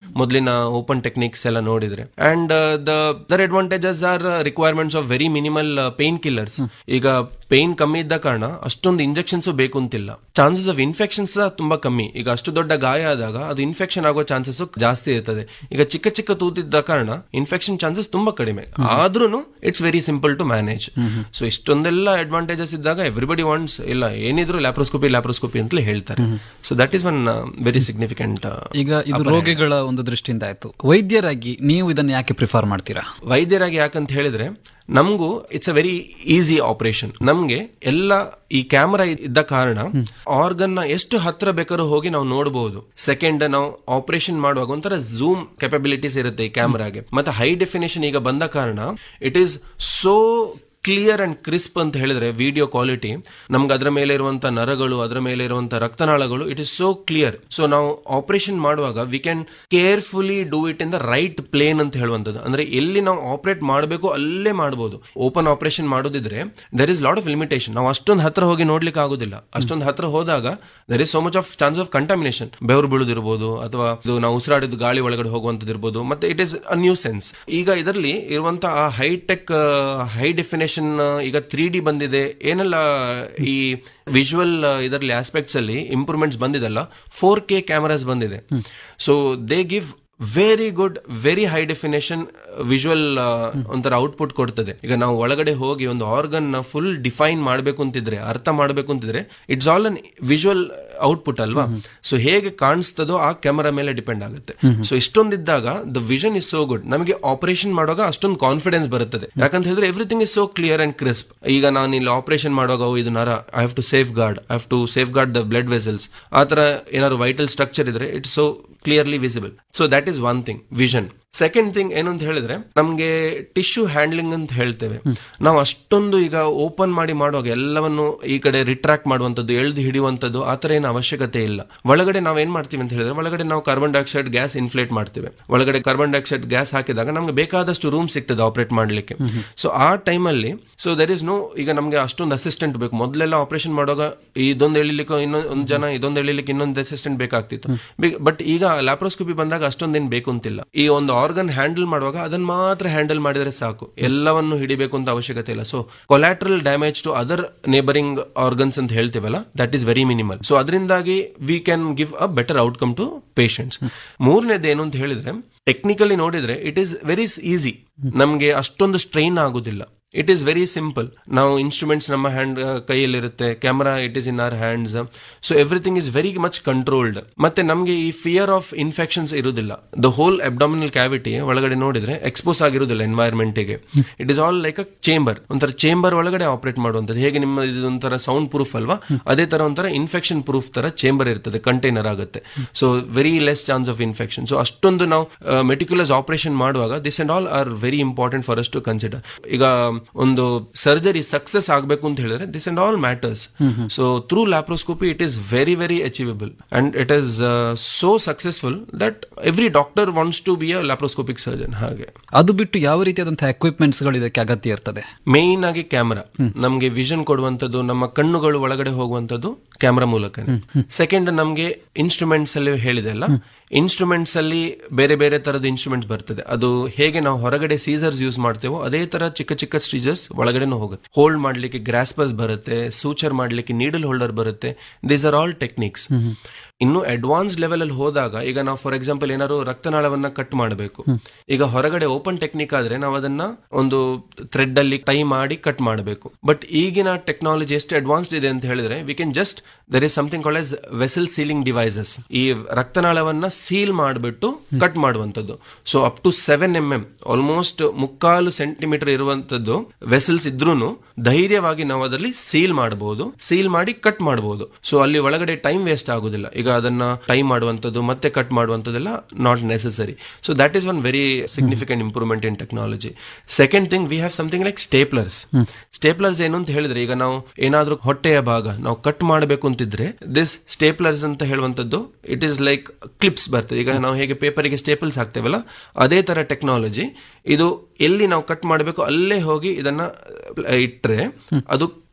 ಮೊದಲಿನ open techniques ಎಲ್ಲ ನೋಡಿದ್ರೆ and the their advantages are requirements of very minimal pain killers ಈಗ pain ಕಮ್ಮಿ ಇದ್ದ ಕಾರಣ ಅಷ್ಟೊಂದು ಇಂಜೆಕ್ಷನ್ಸ್ ಬೇಕು ಅಂತಿಲ್ಲ ಚಾನ್ಸಸ್ ಆಫ್ ಇನ್ಫೆಕ್ಷನ್ಸ್ ತುಂಬಾ ಕಮ್ಮಿ ಈಗ ಅಷ್ಟು ದೊಡ್ಡ ಗಾಯ ಆದಾಗ ಅದು ಇನ್ಫೆಕ್ಷನ್ ಆಗೋ ಚಾನ್ಸಸ್ ಜಾಸ್ತಿ ಇರ್ತದೆ ಈಗ ಚಿಕ್ಕ ಚಿಕ್ಕ ತೂತಿದ್ದ ಕಾರಣ ಇನ್ಫೆಕ್ಷನ್ ಚಾನ್ಸಸ್ ತುಂಬಾ ಕಡಿಮೆ ಆದ್ರೂ it's very simple to manage so ಇಷ್ಟೊಂದೆಲ್ಲ ಅಡ್ವಾಂಟೇಜಸ್ ಇದ್ದಾಗ ಎವ್ರಿಬಡಿ ವಾಂಟ್ಸ್ ಇಲ್ಲ ಏನಿದ್ರು ಲ್ಯಾಪ್ರೋಸ್ಕೋಪಿ ಲ್ಯಾಪ್ರೋಸ್ಕೋಪಿ ಅಂತಲೇ ಹೇಳ್ತಾರೆ so that is one very significant ಈಗ ಇದು ರೋಗಿಗಳ ಒಂದು ದೃಷ್ಟಿಯಿಂದ ಆಯ್ತು ವೈದ್ಯರಾಗಿ ನೀವು ಇದನ್ನ ಯಾಕೆ ಪ್ರಿಫರ್ ಮಾಡ್ತೀರಾ ವೈದ್ಯರಾಗಿ ಯಾಕಂತ ಹೇಳಿದ್ರೆ ನಮಗೂ it's a very easy operation ನಮ್ಗೆ ಎಲ್ಲ ಈ ಕ್ಯಾಮರಾ ಇದ್ದ ಕಾರಣ ಆರ್ಗನ್ ನ ಎಷ್ಟು ಹತ್ರ ಬೇಕಾದ್ರೂ ಹೋಗಿ ನಾವು ನೋಡಬಹುದು ಸೆಕೆಂಡ್ ನಾವು ಆಪರೇಷನ್ ಮಾಡುವಾಗ ಒಂಥರ ಝೂಮ್ ಕೆಪಬಿಲಿಟೀಸ್ ಇರುತ್ತೆ ಈ ಕ್ಯಾಮರಾಗೆ ಮತ್ತೆ ಹೈ ಡೆಫಿನೇಷನ್ ಈಗ ಬಂದ ಕಾರಣ it is so clear and crisp ಅಂತ ಹೇಳಿದ್ರೆ ವಿಡಿಯೋ ಕ್ವಾಲಿಟಿ ನಮ್ಗೆ ಅದರ ಮೇಲೆ ಇರುವಂತ ನರಗಳು ಅದರ ಮೇಲೆ ಇರುವಂತ ರಕ್ತನಾಳಗಳು it is so clear so ನಾವು ಆಪರೇಷನ್ ಮಾಡುವಾಗ we can carefully do it in the right plane ಅಂತ ಹೇಳುವಂಥದ್ದು ಅಂದ್ರೆ ಎಲ್ಲಿ ನಾವು ಆಪರೇಟ್ ಮಾಡಬೇಕು ಅಲ್ಲೇ ಮಾಡಬಹುದು ಓಪನ್ ಆಪರೇಷನ್ ಮಾಡೋದಿದ್ರೆ there is lot of limitation ನಾವು ಅಷ್ಟೊಂದು ಹತ್ರ ಹೋಗಿ ನೋಡ್ಲಿಕ್ಕೆ ಆಗೋದಿಲ್ಲ ಅಷ್ಟೊಂದು ಹತ್ರ ಹೋದಾಗ there is so much of chance of contamination ಬೆವರು ಬೀಳುದಿರ್ಬೋದು ಅಥವಾ ಇದು ನಾವು ಉಸಿರಾಡಿದ ಗಾಳಿ ಒಳಗಡೆ ಹೋಗುವಂತದ್ದು ಇರ್ಬೋದು ಮತ್ತೆ it is a new sense ಈಗ ಇದರಲ್ಲಿ ಇರುವಂತಹ ಆ ಹೈಟೆಕ್ ಹೈ ಡೆಫಿನೇಷನ್ ಈಗ ತ್ರೀ ಡಿ ಬಂದಿದೆ ಏನೆಲ್ಲ ಈ ವಿಜುವಲ್ ಇದರಲ್ಲಿ ಆಸ್ಪೆಕ್ಟ್ಸ್ ಅಲ್ಲಿ ಇಂಪ್ರೂವ್ಮೆಂಟ್ಸ್ ಬಂದಿದಲ್ಲ ಫೋರ್ ಕೆ ಕ್ಯಾಮರಾಸ್ ಬಂದಿದೆ so they give very good very high definition visual ಒಂಥರ ಔಟ್ಪುಟ್ ಕೊಡ್ತದೆ ಈಗ ನಾವು ಒಳಗಡೆ ಹೋಗಿ ಒಂದು ಆರ್ಗನ್ ನ ಫುಲ್ ಡಿಫೈನ್ ಮಾಡಬೇಕು ಅಂತಿದ್ರೆ ಅರ್ಥ ಮಾಡಬೇಕು ಅಂತಿದ್ರೆ it's all on visual output ಅಲ್ವಾ ಸೊ ಹೇಗೆ ಕಾಣಿಸ್ತದೋ ಆ ಕ್ಯಾಮರಾ ಮೇಲೆ ಡಿಪೆಂಡ್ ಆಗುತ್ತೆ ಸೊ ಇಷ್ಟೊಂದಿದ್ದಾಗ the vision is so good ನಮಗೆ ಆಪರೇಷನ್ ಮಾಡುವಾಗ ಅಷ್ಟೊಂದು ಕಾನ್ಫಿಡೆನ್ಸ್ ಬರುತ್ತದೆ ಯಾಕಂತ ಹೇಳಿದ್ರೆ everything is so clear and crisp ಈಗ ನಾನು ಇಲ್ಲಿ ಆಪರೇಷನ್ ಮಾಡುವಾಗ ಓ, ಇದು ನರ I have to safeguard I have to safeguard the blood vessels ಆ ತರ ಏನಾದ್ರು ವೈಟಲ್ ಸ್ಟ್ರಕ್ಚರ್ ಇದ್ರೆ it's so clearly visible so that is one thing vision second thing ಏನು ಅಂತ ಹೇಳಿದ್ರೆ ನಮ್ಗೆ ಟಿಶ್ಯೂ ಹ್ಯಾಂಡ್ಲಿಂಗ್ ಅಂತ ಹೇಳ್ತೇವೆ ನಾವು ಅಷ್ಟೊಂದು ಈಗ ಓಪನ್ ಮಾಡಿ ಮಾಡುವಾಗ ಎಲ್ಲವನ್ನು ಈ ಕಡೆ ರಿಟ್ರಾಕ್ಟ್ ಮಾಡುವಂಥದ್ದು ಎಳ್ದು ಹಿಡಿಯುವಂಥದ್ದು ಆ ಥರ ಏನು ಅವಶ್ಯಕತೆ ಇಲ್ಲ ಒಳಗಡೆ ನಾವು ಏನ್ ಮಾಡ್ತೀವಿ ಅಂತ ಹೇಳಿದ್ರೆ ಒಳಗಡೆ ನಾವು ಕಾರ್ಬನ್ ಡೈಆಕ್ಸೈಡ್ ಗ್ಯಾಸ್ ಇನ್ಫ್ಲೇಟ್ ಮಾಡ್ತೇವೆ ಒಳಗಡೆ ಕಾರ್ಬನ್ ಡೈಆಕ್ಸೈಡ್ ಗ್ಯಾಸ್ ಹಾಕಿದಾಗ ನಮ್ಗೆ ಬೇಕಾದಷ್ಟು ರೂಮ್ ಸಿಗ್ತದೆ ಆಪರೇಟ್ ಮಾಡ್ಲಿಕ್ಕೆ ಸೊ ಆ ಟೈಮಲ್ಲಿ ಸೊ ದರ್ ಇಸ್ ನೋ ಈಗ ನಮ್ಗೆ ಅಷ್ಟೊಂದು ಅಸಿಸ್ಟೆಂಟ್ ಬೇಕು ಮೊದಲೆಲ್ಲ ಆಪರೇಷನ್ ಮಾಡುವಾಗ ಇದೊಂದು ಎಳಿಲಿಕ್ಕೆ ಇನ್ನೊಂದು ಒಂದು ಜನ ಇದೊಂದು ಎಳಿಲಿಕ್ಕೆ ಇನ್ನೊಂದು ಅಸಿಸ್ಟೆಂಟ್ ಬೇಕಾಗ್ತಿತ್ತು ಬಟ್ ಈಗ ಲ್ಯಾಪ್ರೋಸ್ಕೋಪಿ ಬಂದಾಗ ಅಷ್ಟೊಂದೇನು ಬೇಕು ಅಂತಿಲ್ಲ ಈ ಒಂದು ಆರ್ಗನ್ ಹ್ಯಾಂಡಲ್ ಮಾಡುವಾಗ ಅದನ್ನ ಮಾತ್ರ ಹ್ಯಾಂಡಲ್ ಮಾಡಿದ್ರೆ ಸಾಕು ಎಲ್ಲವನ್ನು ಹಿಡಿಬೇಕು ಅಂತ ಅವಶ್ಯಕತೆ ಇಲ್ಲ so collateral damage to other neighbouring organs ಅಂತ ಹೇಳ್ತೀವಲ್ಲ that is very minimal so ಅದರಿಂದಾಗಿ we can give a better outcome to patients ಮೂರನೇದು ಏನು ಅಂತ ಹೇಳಿದ್ರೆ ಟೆಕ್ನಿಕಲಿ ನೋಡಿದ್ರೆ ಇಟ್ ಈಸ್ ವೆರಿ ಈಸಿ ನಮಗೆ ಅಷ್ಟೊಂದು ಸ್ಟ್ರೈನ್ ಆಗುದಿಲ್ಲ ಇಟ್ ಈಸ್ ವೆರಿ ಸಿಂಪಲ್ ನಾವು ಇನ್ಸ್ಟ್ರೂಮೆಂಟ್ಸ್ ನಮ್ಮ ಹ್ಯಾಂಡ್ ಕೈಯಲ್ಲಿರುತ್ತೆ camera it is in our hands so everything is very much controlled ಮತ್ತೆ ನಮಗೆ ಈ ಫಿಯರ್ ಆಫ್ ಇನ್ಫೆಕ್ಷನ್ಸ್ ಇರುವುದಿಲ್ಲ ದ ಹೋಲ್ ಅಬ್ಡಾಮಿನಲ್ ಕ್ಯಾವಿಟಿ ಒಳಗಡೆ ನೋಡಿದ್ರೆ ಎಕ್ಸ್ಪೋಸ್ ಆಗಿರುವುದಿಲ್ಲ ಎನ್ವೈರ್ಮೆಂಟ್ಗೆ it is all like a chamber ಒಂಥರ ಚೇಂಬರ್ ಒಳಗಡೆ ಆಪರೇಟ್ ಮಾಡುವಂಥದ್ದು ಹೇಗೆ ನಿಮ್ಮ ಇದು ಒಂಥರ ಸೌಂಡ್ ಪ್ರೂಫ್ ಅಲ್ವಾ ಅದೇ ತರ ಒಂಥರ ಇನ್ಫೆಕ್ಷನ್ ಪ್ರೂಫ್ ತರ ಚೇಂಬರ್ ಇರ್ತದೆ ಕಂಟೈನರ್ ಆಗುತ್ತೆ so very less chance of infection so ಅಷ್ಟೊಂದು ನಾವು ಮೆಟಿಕ್ಯುಲಸ್ ಆಪರೇಷನ್ ಮಾಡುವಾಗ this and all are very important for us to consider ಈಗ ಒಂದು ಸರ್ಜರಿ ಸಕ್ಸಸ್ ಆಗಬೇಕು ಅಂತ ಹೇಳಿದ್ರೆ this and all matters so through laparoscopy it is very very achievable and it is so successful that every doctor wants to be a laparoscopic surgeon ಹಾಗೆ ಅದು ಬಿಟ್ಟು ಯಾವ ರೀತಿಯಾದಂತಹ ಎಕ್ವಿಪ್ಮೆಂಟ್ಸ್ ಗಳು ಇದಕ್ಕೆ ಅಗತ್ಯ ಇರ್ತದೆ ಮೇನ್ ಆಗಿ ಕ್ಯಾಮರಾ ನಮಗೆ ವಿಷನ್ ಕೊಡುವಂತದ್ದು ನಮ್ಮ ಕಣ್ಣುಗಳು ಒಳಗಡೆ ಹೋಗುವಂತದ್ದು ಕ್ಯಾಮರಾ ಮೂಲಕ ಸೆಕೆಂಡ್ ನಮಗೆ ಇನ್ಸ್ಟ್ರೂಮೆಂಟ್ಸ್ ಅಲ್ಲಿ ಹೇಳಿದೆ ಅಲ್ಲ ಇನ್ಸ್ಟ್ರೂಮೆಂಟ್ಸ್ ಅಲ್ಲಿ ಬೇರೆ ಬೇರೆ ತರದ ಇನ್ಸ್ಟ್ರೂಮೆಂಟ್ಸ್ ಬರ್ತದೆ ಅದು ಹೇಗೆ ನಾವು ಹೊರಗಡೆ ಸೀಸರ್ಸ್ ಯೂಸ್ ಮಾಡ್ತೇವೋ ಅದೇ ತರ ಚಿಕ್ಕ ಚಿಕ್ಕ ಸ್ಟೀಜರ್ಸ್ ಒಳಗಡೆನೂ ಹೋಗುತ್ತೆ ಹೋಲ್ಡ್ ಮಾಡ್ಲಿಕ್ಕೆ ಗ್ರಾಸ್ಪರ್ಸ್ ಬರುತ್ತೆ ಸೂಚರ್ ಮಾಡ್ಲಿಕ್ಕೆ ನೀಡಲ್ ಹೋಲ್ಡರ್ ಬರುತ್ತೆ ದೀಸ್ ಆರ್ ಆಲ್ ಟೆಕ್ನಿಕ್ಸ್ ಇನ್ನು ಅಡ್ವಾನ್ಸ್ ಲೆವೆಲ್ ಅಲ್ಲಿ ಹೋದಾಗ ಈಗ ನಾವು ಫಾರ್ ಎಕ್ಸಾಂಪಲ್ ಏನಾದ್ರು ರಕ್ತನಾಳವನ್ನ ಕಟ್ ಮಾಡಬೇಕು ಈಗ ಹೊರಗಡೆ ಓಪನ್ ಟೆಕ್ನಿಕ್ ಆದ್ರೆ ನಾವು ಅದನ್ನ ಒಂದು ಥ್ರೆಡ್ ಅಲ್ಲಿ ಟೈ ಮಾಡಿ ಕಟ್ ಮಾಡಬೇಕು ಬಟ್ ಈಗಿನ ಟೆಕ್ನಾಲಜಿ ಎಷ್ಟು ಅಡ್ವಾನ್ಸ್ಡ್ ಇದೆ ಅಂತ ಹೇಳಿದ್ರೆ we can just there is something called as vessel sealing devices ಈ ರಕ್ತನಾಳವನ್ನ ಸೀಲ್ ಮಾಡಿಬಿಟ್ಟು ಕಟ್ ಮಾಡುವಂತದ್ದು so up to seven m m almost ಮುಕ್ಕಾಲು ಸೆಂಟಿಮೀಟರ್ ಇರುವಂತದ್ದು ವೆಸಲ್ಸ್ ಇದ್ರೂನು ಧೈರ್ಯವಾಗಿ ನಾವು ಅದರಲ್ಲಿ ಸೀಲ್ ಮಾಡಬಹುದು ಸೀಲ್ ಮಾಡಿ ಕಟ್ ಮಾಡಬಹುದು ಸೊ ಅಲ್ಲಿ ಒಳಗಡೆ ಟೈಮ್ ವೇಸ್ಟ್ ಆಗುದಿಲ್ಲ ಈಗ ಅದನ್ನ ಟೈಮ್ ಮಾಡುವಂತದ್ದು ಮತ್ತೆ ಕಟ್ ಮಾಡುವಂತದ್ದೆಲ್ಲ not necessary so that is one very significant improvement in technology second thing we have something like staplers staplers ಏನು ಅಂತ ಹೇಳಿದ್ರೆ ಈಗ ನಾವು ಏನಾದ್ರೂ ಹೊಟ್ಟೆಯ ಭಾಗ ನಾವು ಕಟ್ ಮಾಡಬೇಕು ಅಂತಿದ್ರೆ ದಿಸ್ ಸ್ಟೇಪ್ಲರ್ಸ್ ಅಂತ ಹೇಳುವಂತದ್ದು ಇಟ್ ಈಸ್ ಲೈಕ್ ಕ್ಲಿಪ್ಸ್ ಬರ್ತದೆ ಈಗ ನಾವು ಹೇಗೆ ಪೇಪರಿಗೆ ಸ್ಟೇಪಲ್ಸ್ ಹಾಕ್ತೇವಲ್ಲ ಅದೇ ತರ ಟೆಕ್ನಾಲಜಿ ಇದು ಎಲ್ಲಿ ನಾವು ಕಟ್ ಮಾಡಬೇಕು ಅಲ್ಲೇ ಹೋಗಿ ಇದನ್ನ ಇಟ್ರೆ ಅದು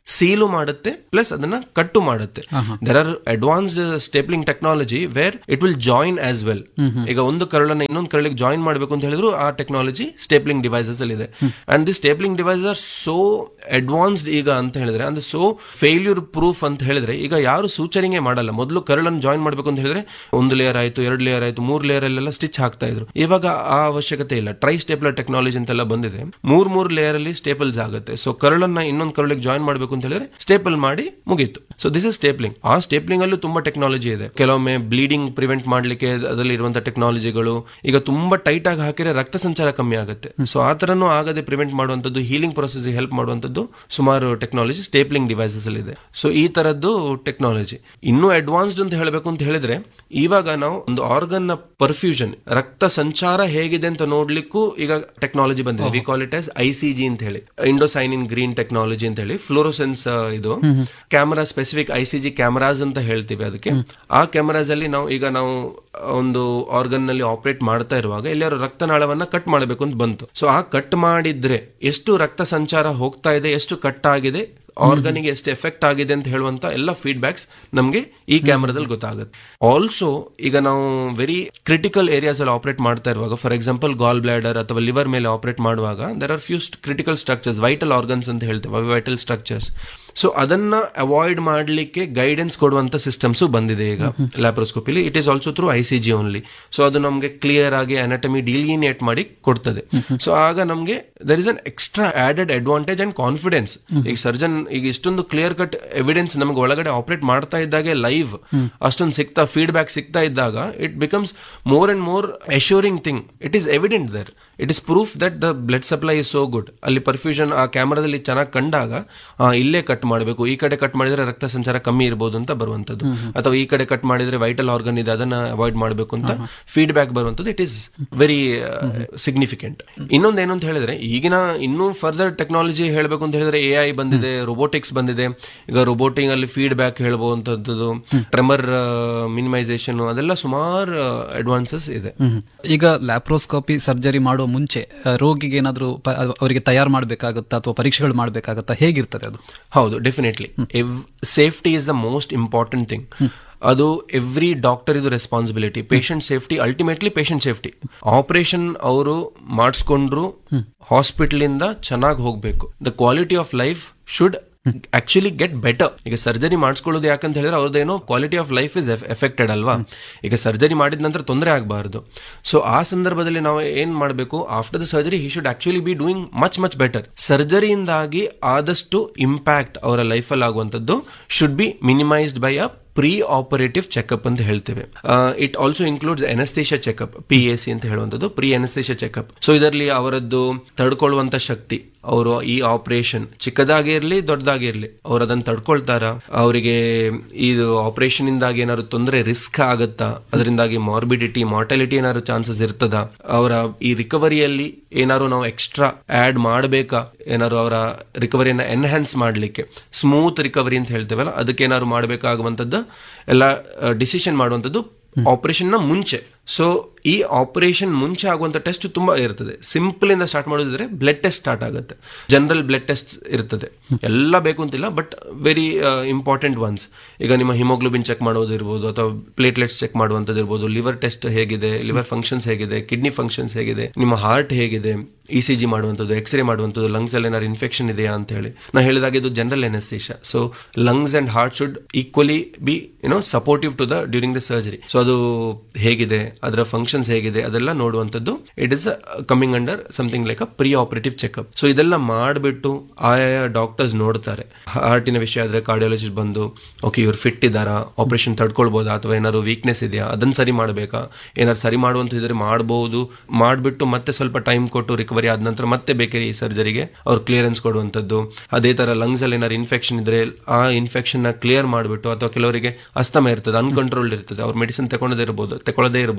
ಸೀಲು ಮಾಡುತ್ತೆ ಪ್ಲಸ್ ಅದನ್ನ ಕಟ್ಟು ಮಾಡುತ್ತೆ there are advanced stapling technology where it will join as well ಈಗ ಒಂದು ಕರಳನ್ನ ಇನ್ನೊಂದು ಕರಳಿಗೆ ಜಾಯಿನ್ ಮಾಡಬೇಕು ಅಂತ ಹೇಳಿದ್ರು ಆ ಟೆಕ್ನಾಲಜಿ ಸ್ಟೇಪ್ಲಿಂಗ್ ಡಿವೈಸಸ್ ಅಲ್ಲಿ ಇದೆ and the stapling device are so advanced ಈಗ ಅಂತ ಹೇಳಿದ್ರೆ ಅಂದ್ರೆ ಸೋ ಫೇಲ್ಯೂರ್ ಪ್ರೂಫ್ ಅಂತ ಹೇಳಿದ್ರೆ ಈಗ ಯಾರು ಸೂಚರಿಂಗೇ ಮಾಡಲ್ಲ ಮೊದಲು ಕರಳನ್ನು ಜಾಯಿನ್ ಮಾಡಬೇಕು ಅಂತ ಹೇಳಿದ್ರೆ ಒಂದು ಲೇಯರ್ ಆಯ್ತು ಎರಡು ಲೇಯರ್ ಆಯ್ತು ಮೂರು ಲೇಯರ್ ಅಲ್ಲೆಲ್ಲ ಸ್ಟಿಚ್ ಹಾಕ್ತಾ ಇದ್ರು ಇವಾಗ ಆ ಅವಶ್ಯಕತೆ ಇಲ್ಲ ಟ್ರೈ ಸ್ಟೇಪ್ಲರ್ ಟೆಕ್ನಾಲಜಿ ಅಂತೆಲ್ಲ ಬಂದಿದೆ ಮೂರ್ ಮೂರ್ ಲೇಯರ್ ಅಲ್ಲಿ ಸ್ಟೇಪಲ್ಸ್ ಆಗುತ್ತೆ ಸೊ ಕರಳನ್ನ ಇನ್ನೊಂದು ಕರಳಿಗೆ ಜಾಯಿನ್ ಮಾಡಬೇಕು ಅಂತ ಹೇಳಿದ್ರೆ ಸ್ಟೇಪಲ್ ಮಾಡಿ ಮುಗೀತು ಸೊ ದಿಸ್ ಇಸ್ ಸ್ಟೇಪ್ಲಿಂಗ್ ಆ ಸ್ಟೇಪ್ಲಿಂಗ್ ಅಲ್ಲೂ ತುಂಬಾ ಟೆಕ್ನಾಲಜಿ ಇದೆ ಕೆಲವೊಮ್ಮೆ ಬ್ಲೀಡಿಂಗ್ ಪ್ರಿವೆಂಟ್ ಮಾಡ್ಲಿಕ್ಕೆ ಅದರಲ್ಲಿ ಇರುವಂತಹ ಟೆಕ್ನಾಲಜಿಗಳು ಈಗ ತುಂಬಾ ಟೈಟ್ ಆಗಿ ಹಾಕಿದ್ರೆ ರಕ್ತ ಸಂಚಾರ ಕಮ್ಮಿ ಆಗುತ್ತೆ ಸೊ ಆ ತರನು ಆಗದೆ ಪ್ರಿವೆಂಟ್ ಮಾಡುವಂತದ್ದು ಹೀಲಿಂಗ್ ಪ್ರೊಸೆಸ್ ಹೆಲ್ಪ್ ಮಾಡುವಂತದ್ದು ಸುಮಾರು ಟೆಕ್ನಾಲಜಿ ಸ್ಟೇಪ್ಲಿಂಗ್ ಡಿವೈಸಸ್ ಅಲ್ಲಿ ಇದೆ ಸೊ ಈ ತರದ್ದು ಟೆಕ್ನಾಲಜಿ ಇನ್ನೂ ಅಡ್ವಾನ್ಸ್ಡ್ ಅಂತ ಹೇಳಬೇಕು ಅಂತ ಹೇಳಿದ್ರೆ ಇವಾಗ ನಾವು ಒಂದು ಆರ್ಗನ್ ನ ಪರ್ಫ್ಯೂಷನ್ ರಕ್ತ ಸಂಚಾರ ಹೇಗಿದೆ ಅಂತ ನೋಡ್ಲಿಕ್ಕೂ ಈಗ ಟೆಕ್ನಾಲಜಿ ಬಂದಿದೆ we call it as I C G ಅಂತ ಹೇಳಿ ಇಂಡೋಸೈನ್ ಇನ್ ಗ್ರೀನ್ ಟೆಕ್ನಾಲಜಿ ಅಂತ ಹೇಳಿ ಫ್ಲೋರೋಸೆನ್ಸ್ ಇದು camera specific I C G cameras ಅಂತ ಹೇಳ್ತೀವಿ ಅದಕ್ಕೆ ಆ ಕ್ಯಾಮರಾಸ್ ಅಲ್ಲಿ ನಾವು ಈಗ ನಾವು ಒಂದು ಆರ್ಗನ್ ನಲ್ಲಿ ಆಪರೇಟ್ ಮಾಡ್ತಾ ಇರುವಾಗ ಎಲ್ಲರೂ ರಕ್ತನಾಳವನ್ನ ಕಟ್ ಮಾಡಬೇಕು ಅಂತ ಬಂತು ಸೊ ಆ ಕಟ್ ಮಾಡಿದ್ರೆ ಎಷ್ಟು ರಕ್ತ ಸಂಚಾರ ಹೋಗ್ತಾ ಇದೆ ಎಷ್ಟು ಕಟ್ ಆಗಿದೆ ಆರ್ಗನಿಗೆ ಎಷ್ಟು ಎಫೆಕ್ಟ್ ಆಗಿದೆ ಅಂತ ಹೇಳುವಂತ ಎಲ್ಲ ಫೀಡ್ಬ್ಯಾಕ್ಸ್ ನಮಗೆ ಈ ಕ್ಯಾಮ್ರಾದಲ್ಲಿ ಗೊತ್ತಾಗುತ್ತೆ ಆಲ್ಸೋ ಈಗ ನಾವು ವೆರಿ ಕ್ರಿಟಿಕಲ್ ಏರಿಯಾಸ್ ಅಲ್ಲಿ ಆಪರೇಟ್ ಮಾಡ್ತಾ ಇರುವಾಗ ಫಾರ್ ಎಕ್ಸಾಂಪಲ್ ಗಾಲ್ ಬ್ಲಾಡರ್ ಅಥವಾ ಲಿವರ್ ಮೇಲೆ ಆಪರೇಟ್ ಮಾಡುವಾಗ there are few critical structures vital organs ಅಂತ ಹೇಳ್ತೇವೆ ವೈಟಲ್ ಸ್ಟ್ರಕ್ಚರ್ಸ್ ಸೊ ಅದನ್ನ ಅವಾಯ್ಡ್ ಮಾಡಲಿಕ್ಕೆ ಗೈಡೆನ್ಸ್ ಕೊಡುವಂತ ಸಿಸ್ಟಮ್ಸ್ ಬಂದಿದೆ ಈಗ laparoscopically it is also through I C G only so ಅದು ನಮಗೆ ಕ್ಲಿಯರ್ ಆಗಿ ಅನಾಟಮಿ ಡಿಲಿನೇಟ್ ಮಾಡಿ ಕೊಡ್ತದೆ ಸೊ ಆಗ ನಮಗೆ there is an extra added advantage and confidence ಈಗ ಸರ್ಜನ್ ಈಗ ಇಷ್ಟೊಂದು ಕ್ಲಿಯರ್ ಕಟ್ ಎವಿಡೆನ್ಸ್ ನಮಗೆ ಒಳಗಡೆ ಆಪರೇಟ್ ಮಾಡ್ತಾ ಇದ್ದಾಗೆ ಲೈವ್ ಅಷ್ಟೊಂದು ಸಿಗ್ತಾ ಫೀಡ್ಬ್ಯಾಕ್ ಸಿಗ್ತಾ ಇದ್ದಾಗ it becomes more and more assuring thing it is evident there it is proof that the blood supply is so good ಅಲ್ಲಿ ಪರ್ಫ್ಯೂಷನ್ ಆ ಕ್ಯಾಮ್ರಾದಲ್ಲಿ ಚೆನ್ನಾಗಿ ಕಂಡಾಗ ಆ, ಇಲ್ಲೇ ಕಟ್ ಮಾಡಬೇಕು ಈ ಕಡೆ ಕಟ್ ಮಾಡಿದ್ರೆ ರಕ್ತ ಸಂಚಾರ ಕಮ್ಮಿ ಇರಬಹುದು ಅಂತ ಬರುವಂತದ್ದು ಅಥವಾ ಈ ಕಡೆ ಕಟ್ ಮಾಡಿದ್ರೆ ವೈಟಲ್ ಆರ್ಗನ್ ಇದೆ ಅದನ್ನ ಅವಾಯ್ಡ್ ಮಾಡಬೇಕು ಅಂತ ಫೀಡ್ಬ್ಯಾಕ್ ಬರುವಂತದ್ದು ಇಟ್ ಈಸ್ ವೆರಿ ಸಿಗ್ನಿಫಿಕೆಂಟ್ ಇನ್ನೊಂದು ಏನು ಅಂತ ಹೇಳಿದ್ರೆ ಈಗಿನ ಇನ್ನೂ ಫರ್ದರ್ ಟೆಕ್ನಾಲಜಿ ಹೇಳಬೇಕು ಅಂತ ಹೇಳಿದ್ರೆ ಎ ಐ ಬಂದಿದೆ ರೋಬೋಟಿಕ್ಸ್ ಬಂದಿದೆ ಈಗ ರೋಬೋಟಿಂಗ್ ಅಲ್ಲಿ ಫೀಡ್ಬ್ಯಾಕ್ ಹೇಳ್ಬಹುವಂತದ್ದು ಟ್ರೆಮರ್ ಮಿನಿಮೈಸೇಷನ್ ಅದೆಲ್ಲ ಸುಮಾರು ಅಡ್ವಾನ್ಸಸ್ ಇದೆ ಹ್ಮ್. ಈಗ ಲ್ಯಾಪ್ರೋಸ್ಕೋಪಿ ಸರ್ಜರಿ ಮಾಡುವ ಮುಂಚೆ ಆ, ರೋಗಿಗೆ ಏನಾದರೂ ಅವರಿಗೆ ತಯಾರು ಮಾಡಬೇಕಾಗುತ್ತಾ ಅಥವಾ ಪರೀಕ್ಷೆಗಳು ಮಾಡಬೇಕಾಗುತ್ತಾ ಹೇಗಿರ್ತದೆ ಅದು ಹೌದು definitely safety is the most important thing ಅದು ಎವ್ರಿ ಡಾಕ್ಟರ್ ಇದು responsibility patient safety ultimately patient safety operation ಅವರು ಮಾಡಿಸ್ಕೊಂಡ್ರು ಹಾಸ್ಪಿಟಲ್ ಇಂದ ಚೆನ್ನಾಗಿ ಹೋಗ್ಬೇಕು the quality of life should actually get better ಈಗ ಸರ್ಜರಿ ಮಾಡಿಸ್ಕೊಳ್ಳೋದು ಯಾಕಂತ ಹೇಳಿದ್ರೆ ಅವ್ರದ್ದೇನೋ quality of life is affected ಅಲ್ವಾ ಈಗ ಸರ್ಜರಿ ಮಾಡಿದ ನಂತರ ತೊಂದರೆ ಆಗಬಾರ್ದು ಸೊ ಆ ಸಂದರ್ಭದಲ್ಲಿ ನಾವು ಏನ್ ಮಾಡಬೇಕು after the surgery he should actually be doing much much better ಸರ್ಜರಿಯಿಂದಾಗಿ ಆದಷ್ಟು ಇಂಪ್ಯಾಕ್ಟ್ ಅವರ ಲೈಫಲ್ಲಿ ಆಗುವಂಥದ್ದು should be minimised by a pre operative checkup ಅಂತ ಹೇಳ್ತೇವೆ it also includes anaesthesia checkup P A C ಅಂತ ಹೇಳುವಂಥದ್ದು ಪ್ರೀ ಎನಸ್ತೇಷಿಯಾ ಚೆಕಪ್ ಸೊ ಇದರಲ್ಲಿ ಅವರದ್ದು ತಡ್ಕೊಳ್ಳುವಂತ ಶಕ್ತಿ ಅವರು ಈ ಆಪರೇಷನ್ ಚಿಕ್ಕದಾಗಿರ್ಲಿ ದೊಡ್ಡದಾಗಿರ್ಲಿ ಅವ್ರು ಅದನ್ನ ತಡ್ಕೊಳ್ತಾರ ಅವರಿಗೆ ಇದು ಆಪರೇಷನ್ ಇಂದಾಗಿ ಏನಾದ್ರು ತೊಂದರೆ ರಿಸ್ಕ್ ಆಗುತ್ತಾ ಅದರಿಂದಾಗಿ ಮಾರ್ಬಿಡಿಟಿ ಮಾರ್ಟಾಲಿಟಿ ಏನಾದ್ರು ಚಾನ್ಸಸ್ ಇರ್ತದ ಅವರ ಈ ರಿಕವರಿಯಲ್ಲಿ ಏನಾದ್ರು ನಾವು ಎಕ್ಸ್ಟ್ರಾ ಆಡ್ ಮಾಡಬೇಕಾ ಏನಾದ್ರು ಅವರ ರಿಕವರಿಯನ್ನ ಎನ್ಹಾನ್ಸ್ ಮಾಡಲಿಕ್ಕೆ ಸ್ಮೂತ್ ರಿಕವರಿ ಅಂತ ಹೇಳ್ತೇವಲ್ಲ ಅದಕ್ಕೆ ಏನಾದ್ರು ಮಾಡಬೇಕಾಗುವಂಥದ್ದು ಎಲ್ಲ ಡಿಸಿಷನ್ ಮಾಡುವಂಥದ್ದು ಆಪರೇಷನ್ ನ ಮುಂಚೆ ಸೊ ಈ ಆಪರೇಷನ್ ಮುಂಚೆ ಆಗುವಂತ ಟೆಸ್ಟ್ ತುಂಬಾ ಇರ್ತದೆ ಸಿಂಪಲ್ ಇಂದ ಸ್ಟಾರ್ಟ್ ಮಾಡೋದಿದ್ರೆ ಬ್ಲಡ್ ಟೆಸ್ಟ್ ಸ್ಟಾರ್ಟ್ ಆಗುತ್ತೆ ಜನರಲ್ ಬ್ಲಡ್ ಟೆಸ್ಟ್ ಇರ್ತದೆ ಎಲ್ಲ ಬೇಕು ಅಂತಿಲ್ಲ ಬಟ್ ವೆರಿ ಇಂಪಾರ್ಟೆಂಟ್ ಒನ್ಸ್ ಈಗ ನಿಮ್ಮ ಹಿಮೋಗ್ಲೋಬಿನ್ ಚೆಕ್ ಮಾಡೋದು ಇರ್ಬೋದು ಅಥವಾ ಪ್ಲೇಟ್ಲೆಟ್ಸ್ ಚೆಕ್ ಮಾಡುವಂಥದ್ದು ಇರ್ಬೋದು ಲಿವರ್ ಟೆಸ್ಟ್ ಹೇಗಿದೆ ಲಿವರ್ ಫಂಕ್ಷನ್ಸ್ ಹೇಗಿದೆ ಕಿಡ್ನಿ ಫಂಕ್ಷನ್ಸ್ ಹೇಗಿದೆ ನಿಮ್ಮ ಹಾರ್ಟ್ ಹೇಗಿದೆ ಇ ಸಿ ಜಿ ಮಾಡುವಂಥದ್ದು ಎಕ್ಸ್ರೇ ಮಾಡುವಂಥದ್ದು ಲಂಗ್ಸ್ ಅಲ್ಲಿ ಏನಾದ್ರು ಇನ್ಫೆಕ್ಷನ್ ಇದೆಯಾ ಅಂತ ಹೇಳಿ ನಾ ಹೇಳಿದಾಗ ಇದು general anaesthesia so lungs and heart should equally be you know supportive to the during the surgery so ಅದು ಹೇಗಿದೆ ಅದರ ಫಂಕ್ಷನ್ಸ್ ಹೇಗಿದೆ ಅದೆಲ್ಲ ನೋಡುವಂಥದ್ದು it is coming under something like a pre operative checkup so ಇದೆಲ್ಲ ಮಾಡಿಬಿಟ್ಟು ಆಯಾ ಡಾಕ್ಟರ್ಸ್ ನೋಡ್ತಾರೆ ಹಾರ್ಟಿನ ವಿಷಯ ಆದ್ರೆ ಕಾರ್ಡಿಯಾಲಜಿಸ್ಟ್ ಬಂದು ಓಕೆ ಇವ್ರು ಫಿಟ್ ಇದ್ದಾರಾ ಆಪರೇಷನ್ ತಡ್ಕೊಳ್ಬೋದಾ ಅಥವಾ ಏನಾದ್ರು ವೀಕ್ನೆಸ್ ಇದೆಯಾ ಅದನ್ನ ಸರಿ ಮಾಡಬೇಕಾ ಏನಾದ್ರು ಸರಿ ಮಾಡುವಂತಿದ್ರೆ ಮಾಡಬಹುದು ಮಾಡಿಬಿಟ್ಟು ಮತ್ತೆ ಸ್ವಲ್ಪ ಟೈಮ್ ಕೊಟ್ಟು ರಿಕವರಿ ಆದ ನಂತರ ಮತ್ತೆ ಬೇಕೇ ಈ ಸರ್ಜರಿಗೆ ಅವ್ರು ಕ್ಲಿಯರೆನ್ಸ್ ಕೊಡುವಂಥದ್ದು ಅದೇ ತರ ಲಂಗ್ಸ್ ಅಲ್ಲಿ ಏನಾದ್ರು ಇನ್ಫೆಕ್ಷನ್ ಇದ್ರೆ ಆ ಇನ್ಫೆಕ್ಷನ್ ನ ಕ್ಲಿಯರ್ ಮಾಡಿಬಿಟ್ಟು ಅಥವಾ ಕೆಲವರಿಗೆ ಅಸ್ತಮ ಇರ್ತದೆ ಅನ್ಕಂಟ್ರೋಲ್ಡ್ ಇರ್ತದೆ ಅವ್ರು ಮೆಡಿಸಿನ್ ತಗೊಳ್ಳದೇ ಇರಬಹುದು ತಗೊಳ್ಳದೇ ಇರಬಹುದು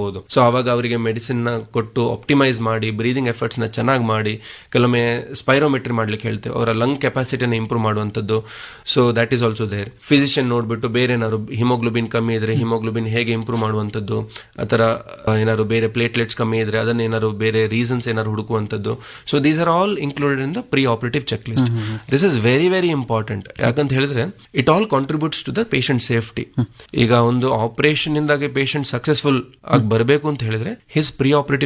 ಮಾಡ್ಬೋದು ಸೊ ಅವಾಗ ಅವರಿಗೆ ಮೆಡಿಸಿನ್ ನ ಕೊಟ್ಟು ಆಪ್ಟಿಮೈಸ್ ಮಾಡಿ ಬ್ರೀದಿಂಗ್ ಎಫರ್ಟ್ಸ್ ನ ಚೆನ್ನಾಗಿ ಮಾಡಿ ಕೆಲವೊಮ್ಮೆ ಸ್ಪೈರೋಮೆಟ್ರಿ ಮಾಡ್ಲಿಕ್ಕೆ ಹೇಳ್ತೇವೆ ಅವರ ಲಂಗ್ ಕೆಪಾಸಿಟಿನ ಇಂಪ್ರೂವ್ ಮಾಡುವಂಥದ್ದು so that is also there physician ನೋಡ್ಬಿಟ್ಟು ಬೇರೆ ಏನಾದ್ರು ಹಿಮೋಗ್ಲೋಬಿನ್ ಕಮ್ಮಿ ಇದ್ರೆ ಹಿಮೋಗ್ಲೋಬಿನ್ ಹೇಗೆ ಇಂಪ್ರೂವ್ ಮಾಡುವಂಥದ್ದು ಆತರ ಏನಾದ್ರು ಬೇರೆ ಪ್ಲೇಟ್ಲೆಟ್ಸ್ ಕಮ್ಮಿ ಇದ್ರೆ ಅದನ್ನ ಏನಾದ್ರು ಬೇರೆ ರೀಸನ್ಸ್ ಏನಾದ್ರು ಹುಡುಕುವಂಥದ್ದು so these are all included in the pre operative check list this is very very important ಯಾಕಂತ ಹೇಳಿದ್ರೆ it all contributes to the patient safety ಈಗ ಒಂದು ಆಪರೇಷನ್ ಇಂದಾಗಿ ಪೇಷಂಟ್ ಸಕ್ಸಸ್ಫುಲ್ ಆಗಿ ಬರಬೇಕು ಅಂತ ಹೇಳಿದ್ರೆ ಹಿಸ್ ಪ್ರೀ ಆಪರೇಟಿವ್